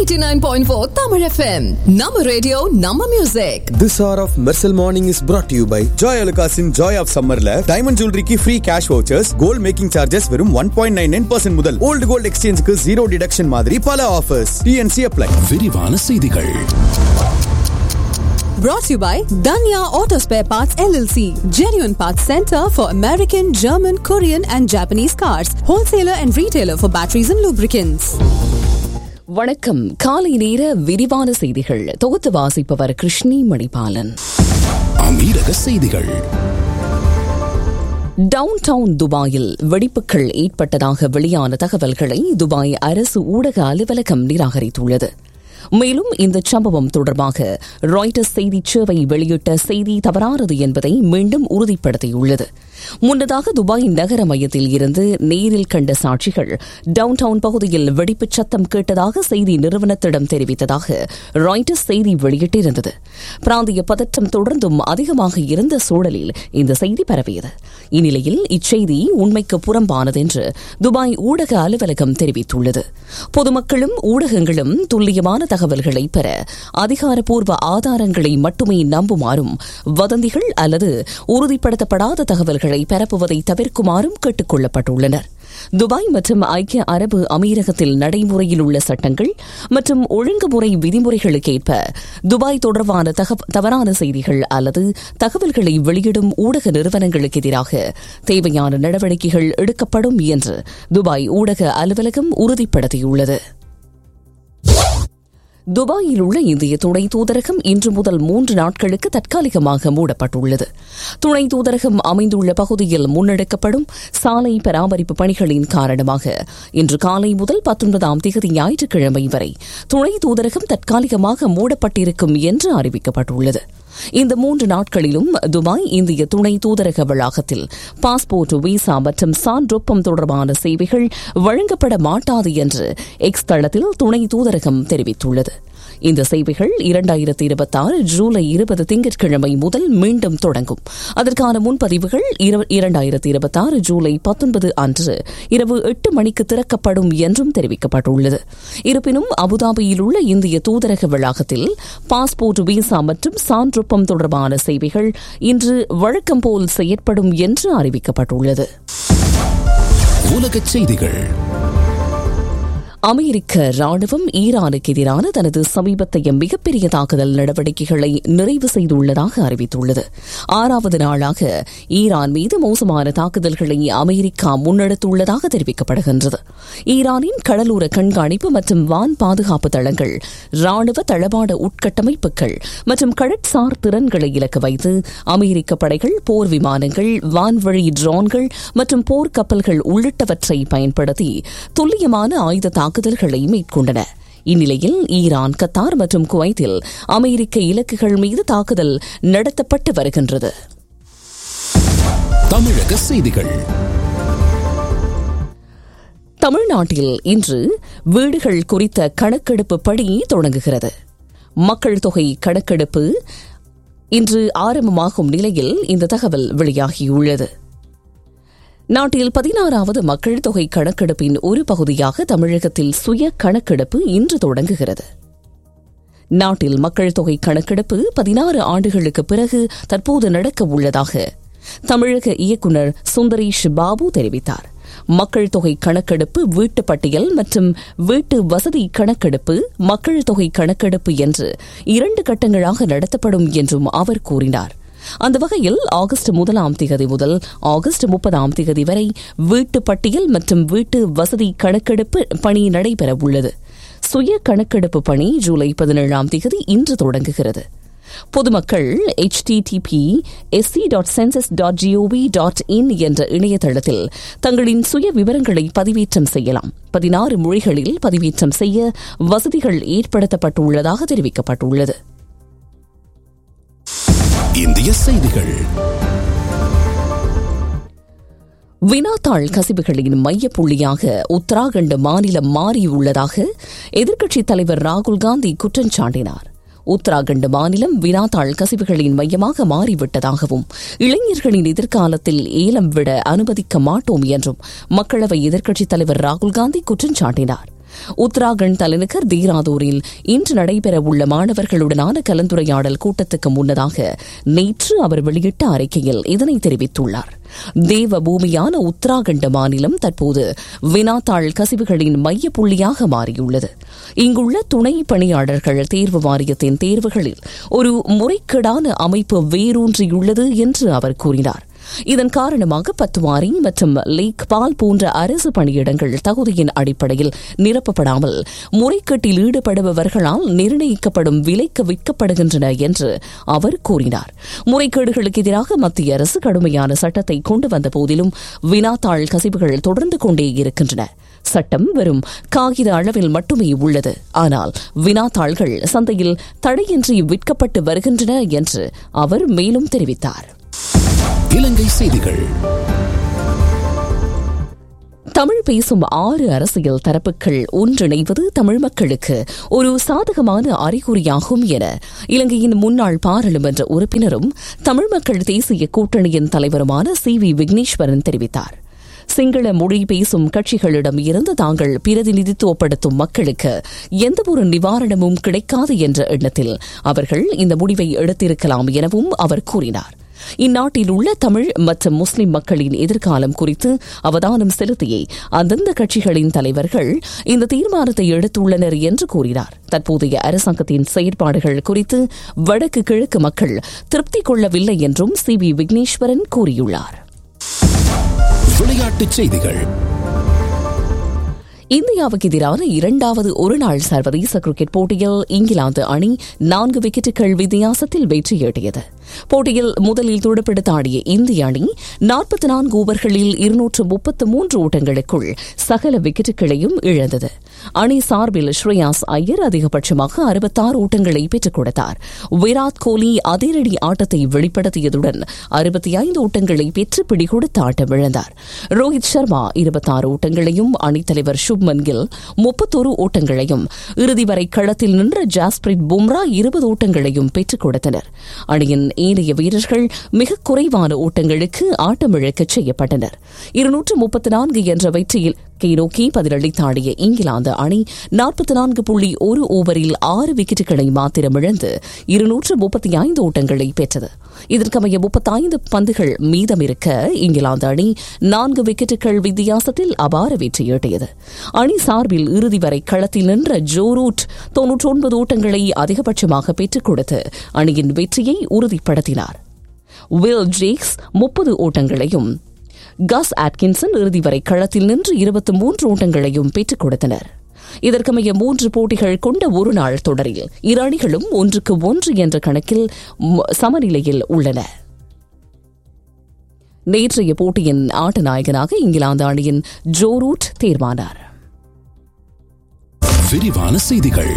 89.4 Tamil FM. நம்ம radio நம்ம music This hour of Mersal Morning is brought to you by Joy Alukasin Joy of Summerல diamond ஜுவல்லரிக்கு free cash vouchers gold making charges வெறும் one point nine nine percent முதல் old gold எக்ஸ்சேஞ்சுக்கு zero deduction மாதிரி பல offers DNC apply விரிவான செய்திகள் brought to you by Danya Auto Spare Parts LLC. Genuine Parts Center for American, German, Korean and Japanese cars. Wholesaler and retailer for batteries and lubricants. வணக்கம் காலை நேர விரிவான செய்திகள் தொகுத்து வாசிப்பவர் கிருஷ்ணி மணிபாலன் அமீரக செய்திகள் டவுன் டவுன் துபாயில் வெடிப்புகள் ஏற்பட்டதாக வெளியான தகவல்களை துபாய் அரசு ஊடக அலுவலகம் நிராகரித்துள்ளது மேலும் இந்த சம்பவம் தொடர்பாக ராய்டர்ஸ் செய்திச் சேவை வெளியிட்ட செய்தி தவறானது என்பதை மீண்டும் உறுதிப்படுத்தியுள்ளது முன்னதாக துபாய் நகர மையத்தில் இருந்து நேரில் கண்ட சாட்சிகள் டவுன் டவுன் பகுதியில் வெடிப்புச் சத்தம் கேட்டதாக செய்தி நிறுவனத்திடம் தெரிவித்ததாக ராய்டர்ஸ் செய்தி வெளியிட்டிருந்தது பிராந்திய பதற்றம் தொடர்ந்தும் அதிகமாக இருந்த சூழலில் இந்த செய்தி பரவியது இந்நிலையில் இச்செய்தி உண்மைக்கு புறம்பானது என்று துபாய் ஊடக அலுவலகம் தெரிவித்துள்ளது பொதுமக்களும் ஊடகங்களும் துல்லியமான தகவல்களை பெற அதிகாரப்பூர்வ ஆதாரங்களை மட்டுமே நம்புமாறும் வதந்திகள் அல்லது உறுதிப்படுத்தப்படாத தகவல்களை பரப்புவதை தவிர்க்குமாறும் கேட்டுக் கொள்ளப்பட்டுள்ளனர் துபாய் மற்றும் ஐக்கிய அரபு அமீரகத்தில் நடைமுறையில் உள்ள சட்டங்கள் மற்றும் ஒழுங்குமுறை விதிமுறைகளுக்கேற்ப துபாய் தொடர்பான தவறான செய்திகள் அல்லது தகவல்களை வெளியிடும் ஊடக நிறுவனங்களுக்கு எதிராக தேவையான நடவடிக்கைகள் எடுக்கப்படும் என்று துபாய் ஊடக அலுவலகம் உறுதிப்படுத்தியுள்ளது துபாயில் உள்ள இந்திய துணை தூதரகம் இன்று முதல் மூன்று நாட்களுக்கு தற்காலிகமாக மூடப்பட்டுள்ளது துணை தூதரகம் அமைந்துள்ள பகுதியில் முன்னெடுக்கப்படும் சாலை பராமரிப்பு பணிகளின் காரணமாக இன்று காலை முதல் பத்தொன்பதாம் தேதி ஞாயிற்றுக்கிழமை வரை துணை தூதரகம் தற்காலிகமாக மூடப்பட்டிருக்கும் என்று அறிவிக்கப்பட்டுள்ளது இந்த மூன்று நாட்களிலும் துபாய் இந்திய துணை தூதரக வளாகத்தில் பாஸ்போர்ட் விசா மற்றும் சான்றொப்பம் தொடர்பான சேவைகள் வழங்கப்பட மாட்டாது என்று எக்ஸ் தளத்தில் துணை தூதரகம் தெரிவித்துள்ளது இந்த சேவைகள் இரண்டாயிரத்தி இருபத்தி ஆறு ஜூலை இருபது திங்கட்கிழமை முதல் மீண்டும் தொடங்கும் அதற்கான முன்பதிவுகள் இரண்டாயிரத்தி இருபத்தி ஆறு ஜூலை பத்தொன்பது அன்று இரவு எட்டு மணிக்கு திறக்கப்படும் என்றும் தெரிவிக்கப்பட்டுள்ளது இருப்பினும் அபுதாபியில் உள்ள இந்திய தூதரக வளாகத்தில் பாஸ்போர்ட் விசா மற்றும் சான்றொப்பம் தொடர்பான சேவைகள் இன்று வழக்கம் போல் செயற்படும் என்று அறிவிக்கப்பட்டுள்ளது உலகச் செய்திகள் அமெரிக்க ராணுவம் ஈரானுக்கு எதிரான தனது சமீபத்தைய மிகப்பெரிய தாக்குதல் நடவடிக்கைகளை நிறைவு செய்துள்ளதாக அறிவித்துள்ளது ஆறாவது நாளாக ஈரான் மீது மோசமான தாக்குதல்களை அமெரிக்கா முன்னெடுத்துள்ளதாக தெரிவிக்கப்படுகின்றது ஈரானின் கடலோர கண்காணிப்பு மற்றும் வான் பாதுகாப்பு தளங்கள் ராணுவ தளபாட உட்கட்டமைப்புகள் மற்றும் கடற்சார் திறன்களை இலக்கு வைத்து அமெரிக்க படைகள் போர் விமானங்கள் வான்வழி ட்ரோன்கள் மற்றும் போர் கப்பல்கள் உள்ளிட்டவற்றை பயன்படுத்தி துல்லியமான ஆயுத தாக்குதல்களை மேற்கொண்டன இந்நிலையில் ஈரான் கத்தார் மற்றும் குவைத்தில் அமெரிக்க இலக்குகள் மீது தாக்குதல் நடத்தப்பட்டு வருகின்றது தமிழக செய்திகள் தமிழ்நாட்டில் இன்று வீடுகள் குறித்த கணக்கெடுப்பு பணி தொடங்குகிறது மக்கள் தொகை கணக்கெடுப்பு இன்று ஆரம்பமாகும் நிலையில் இந்த தகவல் வெளியாகியுள்ளது நாட்டில் பதினாறாவது மக்கள் தொகை கணக்கெடுப்பின் ஒரு பகுதியாக தமிழகத்தில் சுய கணக்கெடுப்பு இன்று தொடங்குகிறது நாட்டில் மக்கள் தொகை கணக்கெடுப்பு பதினாறு ஆண்டுகளுக்கு பிறகு தற்போது நடக்க உள்ளதாக தமிழக இயக்குநர் சுந்தரேஷ் பாபு தெரிவித்தார் மக்கள் தொகை கணக்கெடுப்பு வீட்டு பட்டியல் மற்றும் வீட்டு வசதி கணக்கெடுப்பு மக்கள் தொகை கணக்கெடுப்பு என்று இரண்டு கட்டங்களாக நடத்தப்படும் என்றும் அவர் கூறினார் அந்த வகையில் ஆகஸ்ட் முதலாம் திகதி முதல் ஆகஸ்ட் முப்பதாம் திகதி வரை வீட்டு பட்டியல் மற்றும் வீட்டு வசதி கணக்கெடுப்பு பணி நடைபெற உள்ளது சுய கணக்கெடுப்பு பணி ஜூலை பதினேழாம் திகதி இன்று தொடங்குகிறது பொதுமக்கள் HTTP SC dot census dot GOV dot in என்ற இணையதளத்தில் தங்களின் சுய விவரங்களை பதிவேற்றம் செய்யலாம் பதினாறு மொழிகளில் பதிவேற்றம் செய்ய வசதிகள் ஏற்படுத்தப்பட்டுள்ளதாக தெரிவிக்கப்பட்டுள்ளது இந்திய செய்திகள் வினாத்தாள் கசிவுகளின் மையப்புள்ளியாக உத்தராகண்ட் மாநிலம் மாறியுள்ளதாக எதிர்க்கட்சித் தலைவர் ராகுல் காந்தி குற்றம் சாட்டினார் உத்தராகண்ட் மாநிலம் வினாத்தாள் கசிவுகளின் மையமாக மாறிவிட்டதாகவும் இளைஞர்களின் எதிர்காலத்தில் ஏலம் விட அனுமதிக்க மாட்டோம் என்றும் மக்களவை எதிர்க்கட்சித் தலைவர் ராகுல் காந்தி குற்றம் சாட்டினார் உத்தராகண்ட் தலைநகர் தீராதூரில் இன்று நடைபெறவுள்ள மாணவர்களுடனான கலந்துரையாடல் கூட்டத்துக்கு முன்னதாக நேற்று அவர் வெளியிட்ட அறிக்கையில் இதனை தெரிவித்துள்ளார் தேவ பூமியான உத்தராகண்ட் மாநிலம் தற்போது வினாத்தாள் கசிவுகளின் மைய புள்ளியாக மாறியுள்ளது இங்குள்ள துணை பணியாளர்கள் தேர்வு வாரியத்தின் தேர்வுகளில் ஒரு முறைகேடான அமைப்பு வேரூன்றியுள்ளது என்று அவர் கூறினார் இதன் காரணமாக பத்துவாரி மற்றும் லேக் பால் போன்ற அரசு பணியிடங்கள் தகுதியின் அடிப்படையில் நிரப்பப்படாமல் முறைகேட்டில் ஈடுபடுபவர்களால் நிர்ணயிக்கப்படும் விலைக்கு விற்கப்படுகின்றன என்று அவர் கூறினார் முறைகேடுகளுக்கு எதிராக மத்திய அரசு கடுமையான சட்டத்தை கொண்டு வந்த போதிலும் வினாத்தாள் கசிவுகள் தொடர்ந்து கொண்டே இருக்கின்றன சட்டம் வெறும் காகித அளவில் மட்டுமே உள்ளது ஆனால் வினாத்தாள்கள் சந்தையில் தடையின்றி விற்கப்பட்டு வருகின்றன என்று அவர் மேலும் தெரிவித்தார் இலங்கை செய்திகள் தமிழ் பேசும் ஆறு அரசியல் தரப்புகள் ஒன்றிணைவது தமிழ் மக்களுக்கு ஒரு சாதகமான அறிகுறியாகும் என இலங்கையின் முன்னாள் பாராளுமன்ற உறுப்பினரும் தமிழ் மக்கள் தேசிய கூட்டணியின் தலைவருமான சி வி விக்னேஸ்வரன் தெரிவித்தார் சிங்கள மொழி பேசும் கட்சிகளிடம் இருந்து தாங்கள் பிரதிநிதித்துவப்படுத்தும் மக்களுக்கு எந்தவொரு நிவாரணமும் கிடைக்காது என்ற எண்ணத்தில் அவர்கள் இந்த முடிவை எடுத்திருக்கலாம் எனவும் அவர் கூறினார் இந்நாட்டில் உள்ள தமிழ் மற்றும் முஸ்லிம் மக்களின் எதிர்காலம் குறித்து அவதானம் செலுத்தியே அந்தந்த கட்சிகளின் தலைவர்கள் இந்த தீர்மானத்தை எடுத்துள்ளனர் என்று கூறினார் தற்போதைய அரசாங்கத்தின் செயற்பாடுகள் குறித்து வடக்கு கிழக்கு மக்கள் திருப்தி கொள்ளவில்லை என்றும் சி வி விக்னேஸ்வரன் கூறியுள்ளார் விளையாட்டுச் செய்திகள் இந்தியாவுக்கு எதிரான இரண்டாவது ஒருநாள் சர்வதேச கிரிக்கெட் போட்டியில் இங்கிலாந்து அணி நான்கு விக்கெட்டுகள் வித்தியாசத்தில் வெற்றியீட்டியது போட்டியில் முதலில் துடுப்படுத்த ஆடிய இந்திய அணி நாற்பத்தி நான்கு ஓவர்களில் இருநூற்று முப்பத்து மூன்று ஓட்டங்களுக்குள் சகல விக்கெட்டுகளையும் இழந்தது அணி சார்பில் ஸ்ரேயாஸ் ஐயர் அதிகபட்சமாக அறுபத்தாறு ஓட்டங்களை பெற்றுக் கொடுத்தார் விராட் கோலி அதிரடி ஆட்டத்தை வெளிப்படுத்தியதுடன் அறுபத்தி ஐந்து ஓட்டங்களை பெற்று பிடிகொடுத்து ஆட்டமிழந்தார் ரோஹித் சர்மா இருபத்தாறு ஓட்டங்களையும் அணித்தலைவர் சுப்மன் கில் முப்பத்தொரு ஓட்டங்களையும் இறுதி வரை களத்தில் நின்ற ஜாஸ்பிரிட் பும்ரா இருபது ஓட்டங்களையும் பெற்றுக் கொடுத்தனர் அணியின் ஏனைய வீரர்கள் மிக குறைவான ஓட்டங்களுக்கு ஆட்டமிழக்கச் செய்யப்பட்டனர் இருநூற்று முப்பத்தி நான்கு என்ற வெற்றியில் நோக்கி பதிலளித்தாடிய இங்கிலாந்து அணி நாற்பத்தி நான்கு புள்ளி ஒரு ஓவரில் ஆறு விக்கெட்டுகளை மாத்திரம் இழந்து இருநூற்று முப்பத்தி ஐந்து ஓட்டங்களை பெற்றது இதற்கமைய முப்பத்தைந்து பந்துகள் மீதமிருக்க இங்கிலாந்து அணி நான்கு விக்கெட்டுகள் வித்தியாசத்தில் அபார வெற்றியீட்டியது அணி சார்பில் இறுதி வரை களத்தில் நின்ற ஜோ ரூட் தொன்னூற்றி ஒன்பது ஓட்டங்களை அதிகபட்சமாக பெற்றுக் கொடுத்து அணியின் வெற்றியை உறுதிப்படுத்தினார் வில் ஜேக்ஸ் முப்பது ஓட்டங்களையும் கஸ் ஆட்கின்சன் இறுதி வரை களத்தில் நின்று இருபத்தி மூன்று ஓட்டங்களையும் பெற்றுக் கொடுத்தனர் இதற்கமைய மூன்று போட்டிகள் கொண்ட ஒரு நாள் தொடரில் இரு அணிகளும் ஒன்றுக்கு ஒன்று என்ற கணக்கில் சமநிலையில் உள்ளன நேற்றைய போட்டியின் ஆட்ட நாயகனாக இங்கிலாந்து அணியின் ஜோ ரூட் தேர்வானார் விரிவான செய்திகள்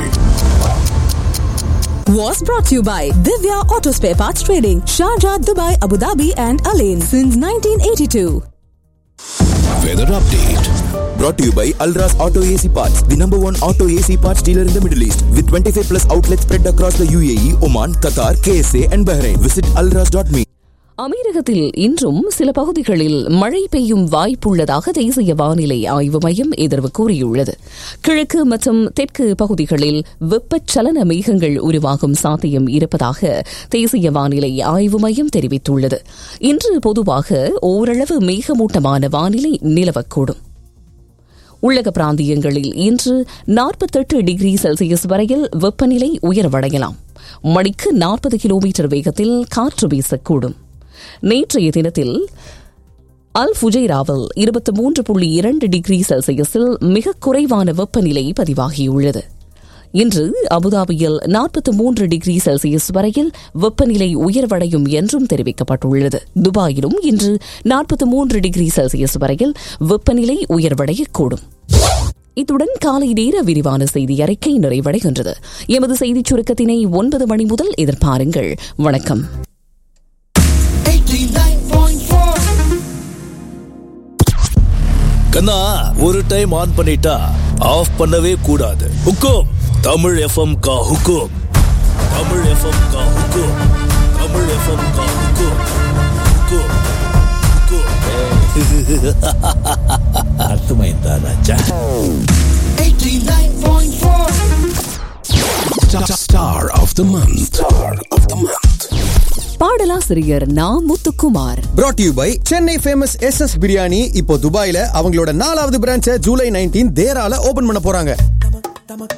Was brought to you by Divya Auto Spare Parts Trading, Sharjah, Dubai, Abu Dhabi, and Alain since 1982. Weather update Brought to you by Alras Auto AC Parts, the number one auto AC parts dealer in the Middle East, with 25 plus outlets spread across the UAE, Oman, Qatar, KSA, and Bahrain. Visit alras.me. அமீரகத்தில் இன்றும் சில பகுதிகளில் மழை பெய்யும் வாய்ப்புள்ளதாக தேசிய வானிலை ஆய்வு மையம் எதிர்வு கூறியுள்ளது கிழக்கு மற்றும் தெற்கு பகுதிகளில் வெப்பச்சலன மேகங்கள் உருவாகும் சாத்தியம் இருப்பதாக தேசிய வானிலை ஆய்வு மையம் தெரிவித்துள்ளது இன்று பொதுவாக ஓரளவு மேகமூட்டமான வானிலை நிலவக்கூடும் உள்ளக பிராந்தியங்களில் இன்று நாற்பத்தெட்டு டிகிரி செல்சியஸ் வரையில் வெப்பநிலை உயர்வடையலாம் மணிக்கு நாற்பது கிலோமீட்டர் வேகத்தில் காற்று வீசக்கூடும் நேற்றைய தினத்தில் அல் ஃபுஜைராவில் இருபத்தி மூன்று புள்ளி இரண்டு டிகிரி செல்சியஸில் மிக குறைவான வெப்பநிலை பதிவாகியுள்ளது இன்று அபுதாபியில் நாற்பத்தி மூன்று டிகிரி செல்சியஸ் வரையில் வெப்பநிலை உயர்வடையும் என்றும் தெரிவிக்கப்பட்டுள்ளது துபாயிலும் இன்று நாற்பத்தி மூன்று டிகிரி செல்சியஸ் வரையில் வெப்பநிலை உயர்வடையக்கூடும் இத்துடன் காலை நேர விரிவான செய்தி அறிக்கை நிறைவடைகின்றது எமது செய்திச் சுருக்கத்தினை ஒன்பது மணி முதல் எதிர்பாருங்கள் வணக்கம் கண்ணா ஒரு டைம் ஆன் பண்ணிட்டா ஆஃப் பண்ணவே கூடாது ஹுக்கும் தமிழ் எஃப்எம் கா ஹுக்கும் தமிழ் எஃப்எம் கா ஹுக்கும் தமிழ் எஃப்எம் கா ஹுக்கும் ஹுக்கும் ஹுக்கும் அர்த்தமைந்தா ராஜா Star of the month. Star of the month. பாடலாசிரியர் Na Muthukumar brought to you by Chennai famous S S biryani இப்போ துபாயில அவங்களோட நாலாவது பிரான்ச்சை ஜூலை நைன்டீன் தேரால ஓபன் பண்ண போறாங்க